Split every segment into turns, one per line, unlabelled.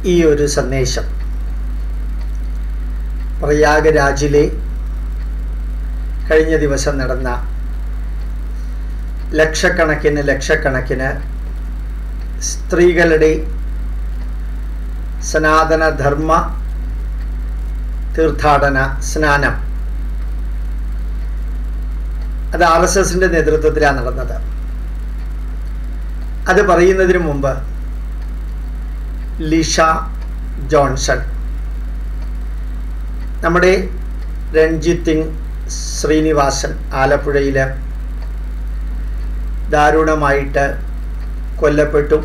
ഈ ഒരു സന്ദേശം പ്രയാഗരാജിലെ കഴിഞ്ഞ ദിവസം നടന്ന ലക്ഷക്കണക്കിന് ലക്ഷക്കണക്കിന് സ്ത്രീകളുടെ സനാതനധർമ്മ തീർത്ഥാടന സ്നാനം അത് ആർ എസ് എസിൻ്റെ നേതൃത്വത്തിലാണ് നടന്നത് അത് പറയുന്നതിന് മുമ്പ് ലിഷ ജോൺസൺ നമ്മുടെ രഞ്ജിത്ത് സിംഗ് ശ്രീനിവാസൻ ആലപ്പുഴയിൽ ദാരുണമായിട്ട് കൊല്ലപ്പെട്ടു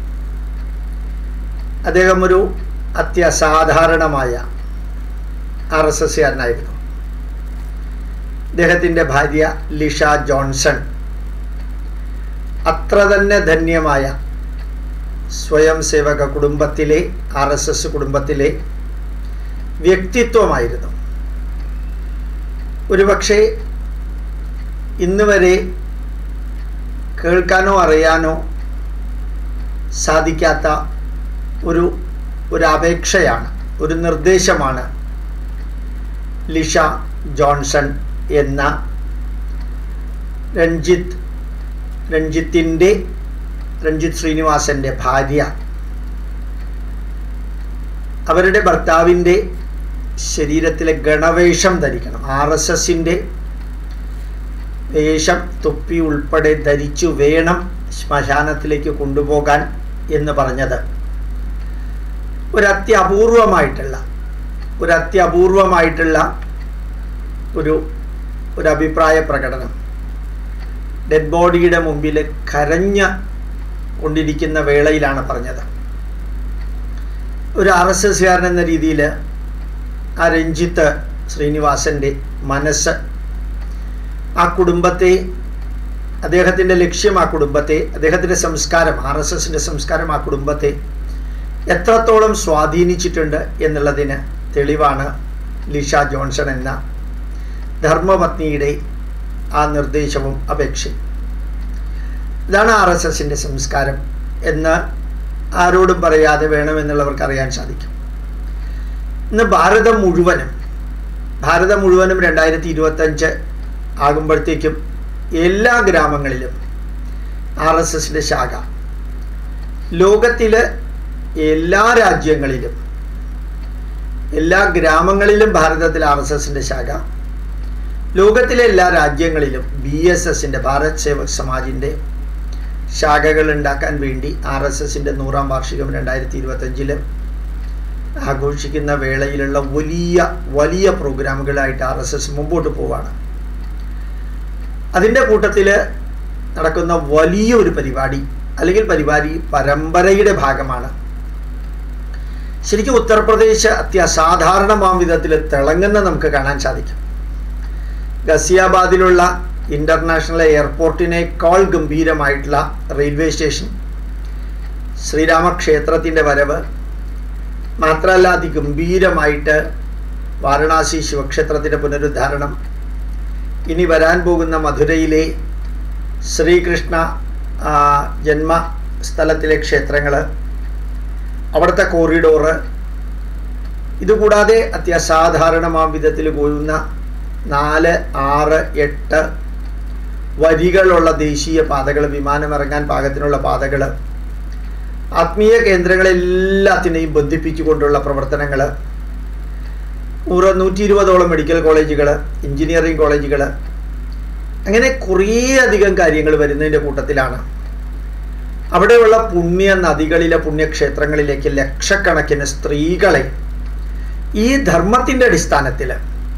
അദ്ദേഹം ഒരു അത്യസാധാരണമായ ആർ എസ് എസ്സുകാരനായിരുന്നു അദ്ദേഹത്തിൻ്റെ ഭാര്യ ലിഷ ജോൺസൺ അത്ര തന്നെ ധന്യമായ സ്വയം സേവക കുടുംബത്തിലെ ആർ എസ് എസ് കുടുംബത്തിലെ വ്യക്തിത്വമായിരുന്നു ഒരുപക്ഷെ ഇന്ന് വരെ കേൾക്കാനോ അറിയാനോ സാധിക്കാത്ത ഒരു ഒരു അപേക്ഷയാണ് ഒരു നിർദ്ദേശമാണ് ലിഷ ജോൺസൺ എന്ന രഞ്ജിത്ത് രഞ്ജിത്തിൻ്റെ രഞ്ജിത്ത് ശ്രീനിവാസൻ്റെ ഭാര്യ അവരുടെ ഭർത്താവിൻ്റെ ശരീരത്തിലെ ഗണവേഷം ധരിക്കണം ആർ എസ് എസിൻ്റെ വേഷം തൊപ്പി ഉൾപ്പെടെ ധരിച്ചു വേണം ശ്മശാനത്തിലേക്ക് കൊണ്ടുപോകാൻ എന്ന് പറഞ്ഞത് ഒരു അത്യപൂർവമായിട്ടുള്ള ഒരു അത്യപൂർവമായിട്ടുള്ള ഒരു ഒരു അഭിപ്രായ പ്രകടനം ഡെഡ് ബോഡിയുടെ മുമ്പിൽ കരഞ്ഞ കൊണ്ടിരിക്കുന്ന വേളയിലാണ് പറഞ്ഞത് ഒരു ആർ എസ് എസ്കാരൻ എന്ന രീതിയിൽ ആ രഞ്ജിത്ത് ശ്രീനിവാസൻ്റെ മനസ്സ് ആ കുടുംബത്തെ അദ്ദേഹത്തിൻ്റെ ലക്ഷ്യം ആ കുടുംബത്തെ അദ്ദേഹത്തിൻ്റെ സംസ്കാരം ആർ എസ് എസിൻ്റെ സംസ്കാരം ആ കുടുംബത്തെ എത്രത്തോളം സ്വാധീനിച്ചിട്ടുണ്ട് എന്നുള്ളതിന് തെളിവാണ് ലിഷ ജോൺസൺ എന്ന ധർമ്മപത്നിയുടെ ആ നിർദ്ദേശവും അപേക്ഷയും ഇതാണ് ആർ എസ് എസിൻ്റെ സംസ്കാരം എന്ന് ആരോടും പറയാതെ വേണമെന്നുള്ളവർക്ക് അറിയാൻ സാധിക്കും ഇന്ന് ഭാരതം മുഴുവനും ഭാരതം മുഴുവനും രണ്ടായിരത്തി ഇരുപത്തഞ്ച് ആകുമ്പോഴത്തേക്കും എല്ലാ ഗ്രാമങ്ങളിലും ആർ എസ് എസിൻ്റെ ശാഖ ലോകത്തിലെ എല്ലാ രാജ്യങ്ങളിലും എല്ലാ ഗ്രാമങ്ങളിലും ഭാരതത്തിൽ ആർ എസ് എസിൻ്റെ ശാഖ ലോകത്തിലെ എല്ലാ രാജ്യങ്ങളിലും ബി എസ് എസിൻ്റെ ഭാരത് സേവക് സമാജിൻ്റെ ശാഖകൾ ഉണ്ടാക്കാൻ വേണ്ടി ആർ എസ് എസിൻ്റെ നൂറാം വാർഷികം രണ്ടായിരത്തി ഇരുപത്തഞ്ചിൽ ആഘോഷിക്കുന്ന വേളയിലുള്ള വലിയ വലിയ പ്രോഗ്രാമുകളായിട്ട് ആർ എസ് എസ് മുമ്പോട്ട് പോവാണ് അതിൻ്റെ കൂട്ടത്തിൽ നടക്കുന്ന വലിയൊരു പരിപാടി അല്ലെങ്കിൽ പരിപാടി പരമ്പരയുടെ ഭാഗമാണ് ശരിക്കും ഉത്തർപ്രദേശ് അത്യസാധാരണമാം വിധത്തിൽ തിളങ്ങുന്ന നമുക്ക് കാണാൻ സാധിക്കും ഗസിയാബാദിലുള്ള ഇൻ്റർനാഷണൽ എയർപോർട്ടിനേക്കാൾ ഗംഭീരമായിട്ടുള്ള റെയിൽവേ സ്റ്റേഷൻ ശ്രീരാമക്ഷേത്രത്തിൻ്റെ വരവ് മാത്രമല്ല അതിഗംഭീരമായിട്ട് വാരണാസി ശിവക്ഷേത്രത്തിൻ്റെ പുനരുദ്ധാരണം ഇനി വരാൻ പോകുന്ന മധുരയിലെ ശ്രീകൃഷ്ണ ജന്മ സ്ഥലത്തിലെ ക്ഷേത്രങ്ങൾ അവിടുത്തെ കോറിഡോറ് ഇതുകൂടാതെ അത്യസാധാരണമാം വിധത്തിൽ പോകുന്ന നാല് ആറ് എട്ട് വരികളുള്ള ദേശീയ പാതകൾ വിമാനമിറങ്ങാൻ പാകത്തിനുള്ള പാതകൾ ആത്മീയ കേന്ദ്രങ്ങളെല്ലാത്തിനെയും ബന്ധിപ്പിച്ചുകൊണ്ടുള്ള പ്രവർത്തനങ്ങൾ നൂറ് നൂറ്റി ഇരുപതോളം മെഡിക്കൽ കോളേജുകൾ എഞ്ചിനീയറിംഗ് കോളേജുകൾ അങ്ങനെ കുറേയധികം കാര്യങ്ങൾ വരുന്നതിൻ്റെ കൂട്ടത്തിലാണ് അവിടെയുള്ള പുണ്യ നദികളിലെ പുണ്യക്ഷേത്രങ്ങളിലേക്ക് ലക്ഷക്കണക്കിന് സ്ത്രീകളെ ഈ ധർമ്മത്തിൻ്റെ അടിസ്ഥാനത്തിൽ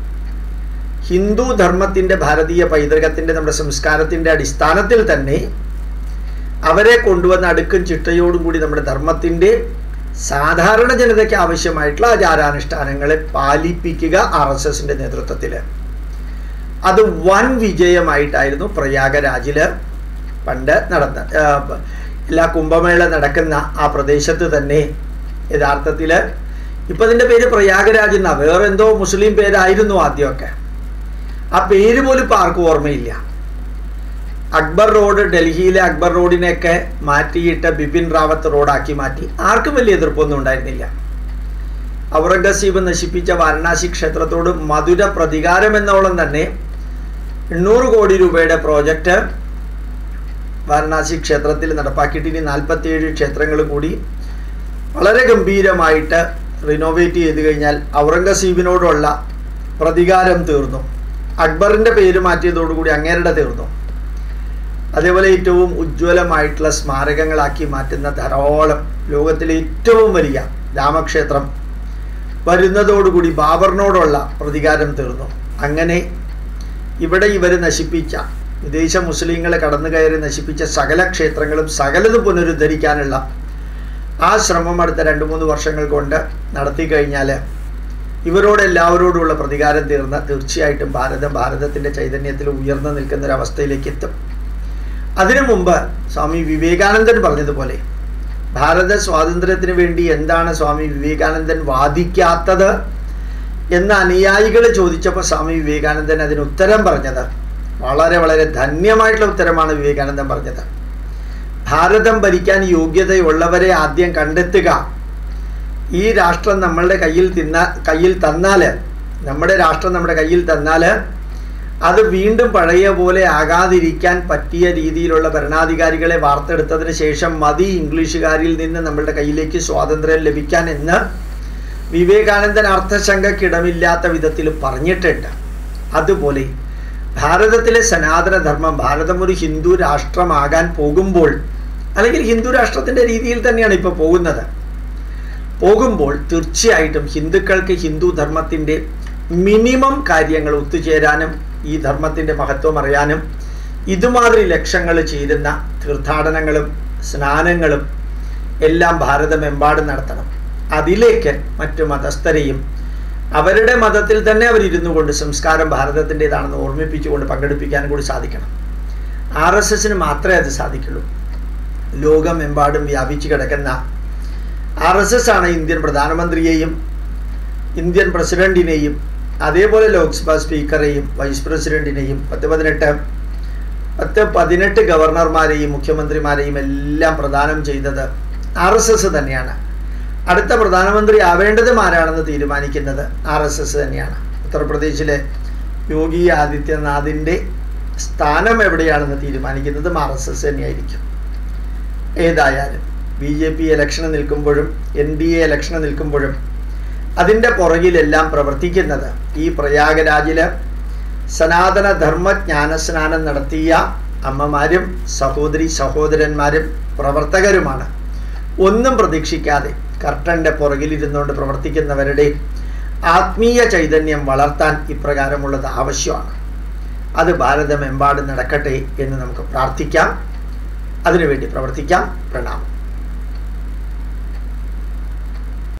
ഹിന്ദു ധർമ്മത്തിൻ്റെ ഭാരതീയ പൈതൃകത്തിൻ്റെ നമ്മുടെ സംസ്കാരത്തിൻ്റെ അടിസ്ഥാനത്തിൽ തന്നെ അവരെ കൊണ്ടുവന്ന അടുക്കും ചിട്ടയോടും കൂടി നമ്മുടെ ധർമ്മത്തിൻ്റെ സാധാരണ ജനതയ്ക്ക് ആവശ്യമായിട്ടുള്ള ആചാരാനുഷ്ഠാനങ്ങളെ പാലിപ്പിക്കുക ആർ എസ് എസിൻ്റെ നേതൃത്വത്തിൽ അത് വൻ വിജയമായിട്ടായിരുന്നു പ്രയാഗരാജിൽ പണ്ട് നടന്ന എല്ലാ കുംഭമേള നടക്കുന്ന ആ പ്രദേശത്ത് തന്നെ യഥാർത്ഥത്തിൽ ഇപ്പം അതിൻ്റെ പേര് പ്രയാഗരാജ് എന്നാ വേറെ എന്തോ മുസ്ലിം പേരായിരുന്നു ആദ്യമൊക്കെ ആ പേര് പോലും ഇപ്പം ആർക്കും ഓർമ്മയില്ല അക്ബർ റോഡ് ഡൽഹിയിലെ അക്ബർ റോഡിനെയൊക്കെ മാറ്റിയിട്ട് ബിപിൻ റാവത്ത് റോഡാക്കി മാറ്റി ആർക്കും വലിയ എതിർപ്പൊന്നും ഉണ്ടായിരുന്നില്ല ഔറംഗസീബ് നശിപ്പിച്ച വാരണാസി ക്ഷേത്രത്തോട് മധുര പ്രതികാരം എന്നോളം തന്നെ എണ്ണൂറ് കോടി രൂപയുടെ പ്രോജക്റ്റ് വാരണാസി ക്ഷേത്രത്തിൽ നടപ്പാക്കിയിട്ട് ഇനി നാൽപ്പത്തിയേഴ് ക്ഷേത്രങ്ങൾ കൂടി വളരെ ഗംഭീരമായിട്ട് റിനോവേറ്റ് ചെയ്ത് കഴിഞ്ഞാൽ ഔറംഗസീബിനോടുള്ള പ്രതികാരം തീർന്നു അക്ബറിൻ്റെ പേര് മാറ്റിയതോടുകൂടി അങ്ങേരുടെ തീർന്നു അതേപോലെ ഏറ്റവും ഉജ്ജ്വലമായിട്ടുള്ള സ്മാരകങ്ങളാക്കി മാറ്റുന്ന ധാരാളം ലോകത്തിലെ ഏറ്റവും വലിയ രാമക്ഷേത്രം വരുന്നതോടുകൂടി ബാബറിനോടുള്ള പ്രതികാരം തീർന്നു അങ്ങനെ ഇവിടെ ഇവർ നശിപ്പിച്ച വിദേശ മുസ്ലിങ്ങളെ കടന്നു കയറി നശിപ്പിച്ച സകല ക്ഷേത്രങ്ങളും സകലതും പുനരുദ്ധരിക്കാനുള്ള ആ ശ്രമം അടുത്ത രണ്ട് മൂന്ന് വർഷങ്ങൾ കൊണ്ട് നടത്തി കഴിഞ്ഞാൽ ഇവരോട് എല്ലാവരോടുമുള്ള പ്രതികാരം തീർന്ന് തീർച്ചയായിട്ടും ഭാരതം ഭാരതത്തിൻ്റെ ചൈതന്യത്തിൽ ഉയർന്നു നിൽക്കുന്ന ഒരു അവസ്ഥയിലേക്ക് എത്തും അതിനു മുമ്പ് സ്വാമി വിവേകാനന്ദൻ പറഞ്ഞതുപോലെ ഭാരത സ്വാതന്ത്ര്യത്തിന് വേണ്ടി എന്താണ് സ്വാമി വിവേകാനന്ദൻ വാദിക്കാത്തത് എന്ന് അനുയായികൾ ചോദിച്ചപ്പോൾ സ്വാമി വിവേകാനന്ദൻ അതിന് ഉത്തരം പറഞ്ഞത് വളരെ വളരെ ധന്യമായിട്ടുള്ള ഉത്തരമാണ് വിവേകാനന്ദൻ പറഞ്ഞത് ഭാരതം ഭരിക്കാൻ യോഗ്യതയുള്ളവരെ ആദ്യം കണ്ടെത്തുക ഈ രാഷ്ട്രം നമ്മളുടെ കയ്യിൽ തിന്ന കയ്യിൽ തന്നാൽ നമ്മുടെ രാഷ്ട്രം നമ്മുടെ കയ്യിൽ തന്നാൽ അത് വീണ്ടും പഴയ പോലെ ആകാതിരിക്കാൻ പറ്റിയ രീതിയിലുള്ള ഭരണാധികാരികളെ വാർത്തെടുത്തതിന് ശേഷം മതി ഇംഗ്ലീഷുകാരിൽ നിന്ന് നമ്മളുടെ കയ്യിലേക്ക് സ്വാതന്ത്ര്യം ലഭിക്കാൻ എന്ന് വിവേകാനന്ദൻ അർത്ഥശങ്കക്കിടമില്ലാത്ത വിധത്തിൽ പറഞ്ഞിട്ടുണ്ട് അതുപോലെ ഭാരതത്തിലെ സനാതനധർമ്മം ഭാരതം ഒരു ഹിന്ദു രാഷ്ട്രമാകാൻ പോകുമ്പോൾ അല്ലെങ്കിൽ ഹിന്ദു രാഷ്ട്രത്തിൻ്റെ രീതിയിൽ തന്നെയാണ് ഇപ്പോൾ പോകുന്നത് പോകുമ്പോൾ തീർച്ചയായിട്ടും ഹിന്ദുക്കൾക്ക് ഹിന്ദു ധർമ്മത്തിൻ്റെ മിനിമം കാര്യങ്ങൾ ഒത്തുചേരാനും ഈ ധർമ്മത്തിൻ്റെ മഹത്വം അറിയാനും ഇതുമാതിരി ലക്ഷങ്ങൾ ചേരുന്ന തീർത്ഥാടനങ്ങളും സ്നാനങ്ങളും എല്ലാം ഭാരതമെമ്പാടും നടത്തണം അതിലേക്ക് മറ്റു മതസ്ഥരെയും അവരുടെ മതത്തിൽ തന്നെ അവരിരുന്നു കൊണ്ട് സംസ്കാരം ഭാരതത്തിൻ്റെതാണെന്ന് ഓർമ്മിപ്പിച്ചുകൊണ്ട് പങ്കെടുപ്പിക്കാനും കൂടി സാധിക്കണം ആർ എസ് എസിന് മാത്രമേ അത് സാധിക്കുള്ളൂ ലോകമെമ്പാടും വ്യാപിച്ചു കിടക്കുന്ന ആർ എസ് എസ് ആണ് ഇന്ത്യൻ പ്രധാനമന്ത്രിയെയും ഇന്ത്യൻ പ്രസിഡന്റിനെയും അതേപോലെ ലോക്സഭാ സ്പീക്കറെയും വൈസ് പ്രസിഡന്റിനെയും പത്ത് പതിനെട്ട് പത്ത് പതിനെട്ട് ഗവർണർമാരെയും മുഖ്യമന്ത്രിമാരെയും എല്ലാം പ്രദാനം ചെയ്തത് ആർ എസ് എസ് തന്നെയാണ് അടുത്ത പ്രധാനമന്ത്രി ആവേണ്ടതും ആരാണെന്ന് തീരുമാനിക്കുന്നത് ആർ എസ് എസ് തന്നെയാണ് ഉത്തർപ്രദേശിലെ യോഗി ആദിത്യനാഥിൻ്റെ സ്ഥാനം എവിടെയാണെന്ന് തീരുമാനിക്കുന്നതും ആർ എസ് എസ് തന്നെയായിരിക്കും ഏതായാലും ബി ജെ പി ഇലക്ഷന് നിൽക്കുമ്പോഴും എൻ ഡി എ ഇലക്ഷന് നിൽക്കുമ്പോഴും അതിൻ്റെ പുറകിലെല്ലാം പ്രവർത്തിക്കുന്നത് ഈ പ്രയാഗരാജില് സനാതന ധർമ്മ ജ്ഞാനസ്നാനം നടത്തിയ അമ്മമാരും സഹോദരി സഹോദരന്മാരും പ്രവർത്തകരുമാണ് ഒന്നും പ്രതീക്ഷിക്കാതെ കർട്ടൻ്റെ പുറകിലിരുന്നുകൊണ്ട് പ്രവർത്തിക്കുന്നവരുടെ ആത്മീയ ചൈതന്യം വളർത്താൻ ഇപ്രകാരമുള്ളത് ആവശ്യമാണ് അത് ഭാരതമെമ്പാടും നടക്കട്ടെ എന്ന് നമുക്ക് പ്രാർത്ഥിക്കാം അതിനുവേണ്ടി പ്രവർത്തിക്കാം പ്രണാമം